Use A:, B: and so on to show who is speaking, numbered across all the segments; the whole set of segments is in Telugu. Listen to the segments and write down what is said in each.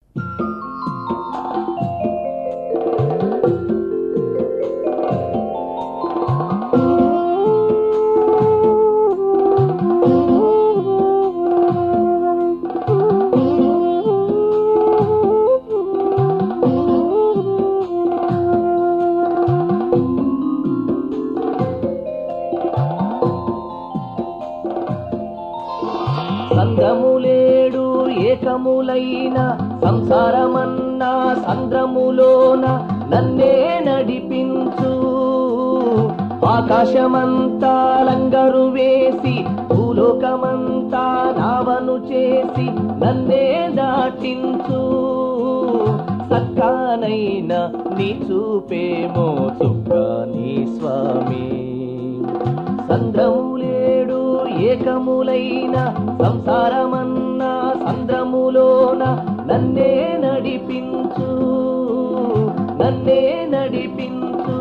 A: సంద్రములేడు ఏకములైన సంసారమన్నా సంద్రములోన నన్నే నడిపించు ఆకాశమంతా లంగరు వేసి భూలోకమంతా నావను చేసి నన్నే దాటించు సక్కానైన నీ చూపేమో చుక్క నీ స్వామి సంద్రములేడు ఏకములైన సంసారమన్నా సంద్రములోన నన్నే నడిపించు నన్నే నడిపించు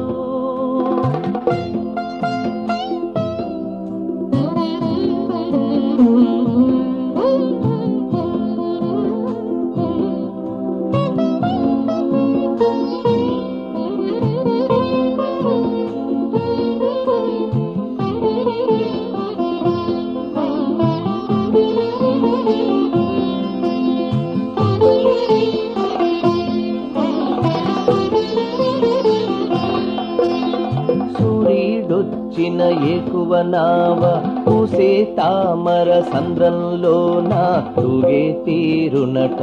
A: సూర్యుడొచ్చిన ఏకువ నావ పూసే తామర సంద్రంలోన తూగే తీరునట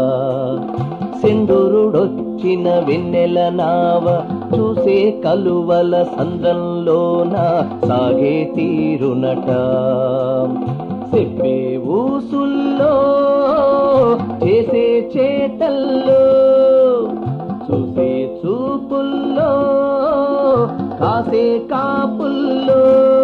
A: సెందురుడొచ్చిన వెన్నెల నావ చూసే కలువల సంద్రంలోన సాగే తీరునట చెప్పే ఊసుల్లో చేసే చేతల్లో చూసే చూపుల్లో కాసే కాపుల్లో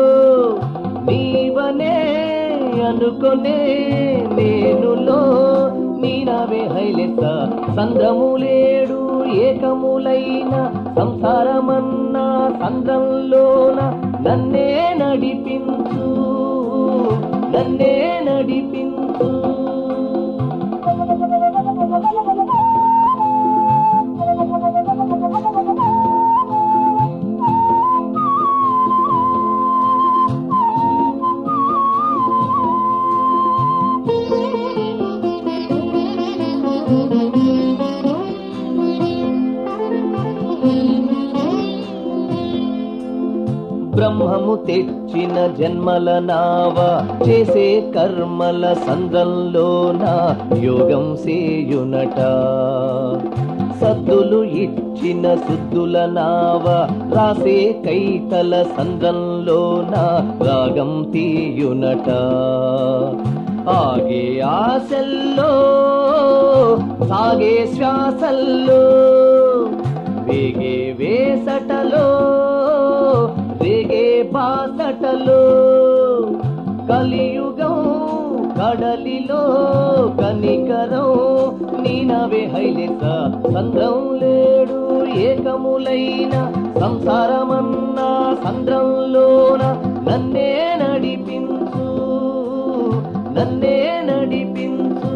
A: నీవనే అనుకునే నేనులో నీనవే హైలెస సంద్రములేడు ఏకములైన సంసారమన్నా సంద్రంలోన నన్నే నడిపించు నన్నే నడిపించు బ్రహ్మము తెచ్చిన జన్మల నావ చేసే కర్మల సంద్రంలోన యోగం సేయునట సద్దులు ఇచ్చిన శుద్ధుల నావ రాసే కైతల సంద్రంలోన రాగం తీయునట ఆగే ఆశల్లో సాగే శ్వాసల్లో వేగే వేసటలో రేగే బాసటలో కలియుగం కడలిలో కనికరం నీనవే హైలెస సంద్రం లేడు ఏకములైన సంసారమన్నా సంద్రంలోన నన్నే నడిపించు నన్నే నడిపించు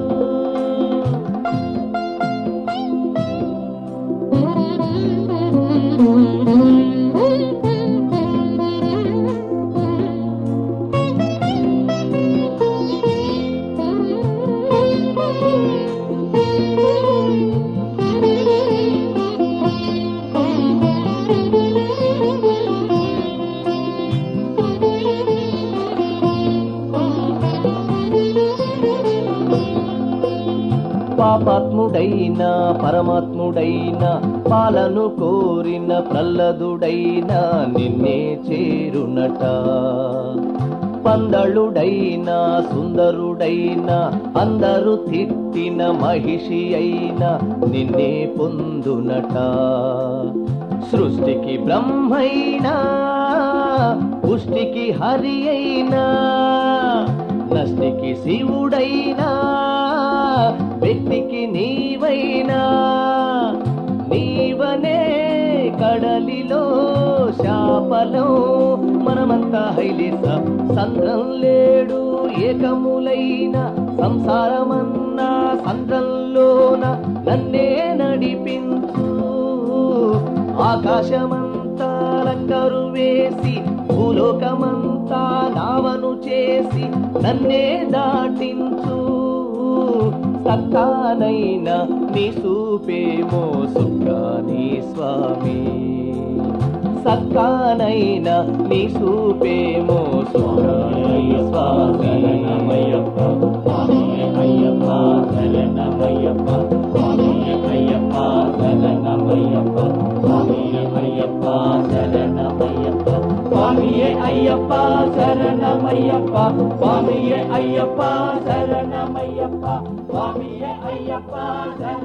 A: పాపాత్ముడైన పరమాత్ముడైన పాలను కోరిన ప్రహ్లదుడైన నిన్నే చేరునట పందళుడైన సుందరుడైన అందరు తిట్టిన మహిషి అయిన నిన్నే పొందునట సృష్టికి బ్రహ్మైనా పుష్టికి హరి అయినా నష్టికి శివుడైనా వ్యక్తికి నీవైనా నీవనే కడలిలో శాపలో మనమంతా హైలేస సంద్రం లేడు ఏకములైన సంసారమన్నా సంద్రంలో మార్గములోన నన్నే నడిపించు ఆకాశమంతా లంగరు వేసి భూలోకమంతా నావను చేసి నన్నే దాటించు సత్తానైనా నీ సూపేమో సుఖాని స్వామి సక్కానైనా నీ సూపేమో సుఖాని స్వామి
B: శరణమయ్యప్ప స్వామియే అయ్యప్ప శరణమయ్యప్ప స్వామియే అయ్యప్ప శరణమయ్యప్ప స్వామియే అయ్యప్ప శరణమయ్యప్ప స్వామియే అయ్యప్ప శరణమయ్యప్ప స్వామియే అయ్యప్ప శరణమయ్యప్ప స్వామియే అయ్యప్ప శరణమయ్యప్ప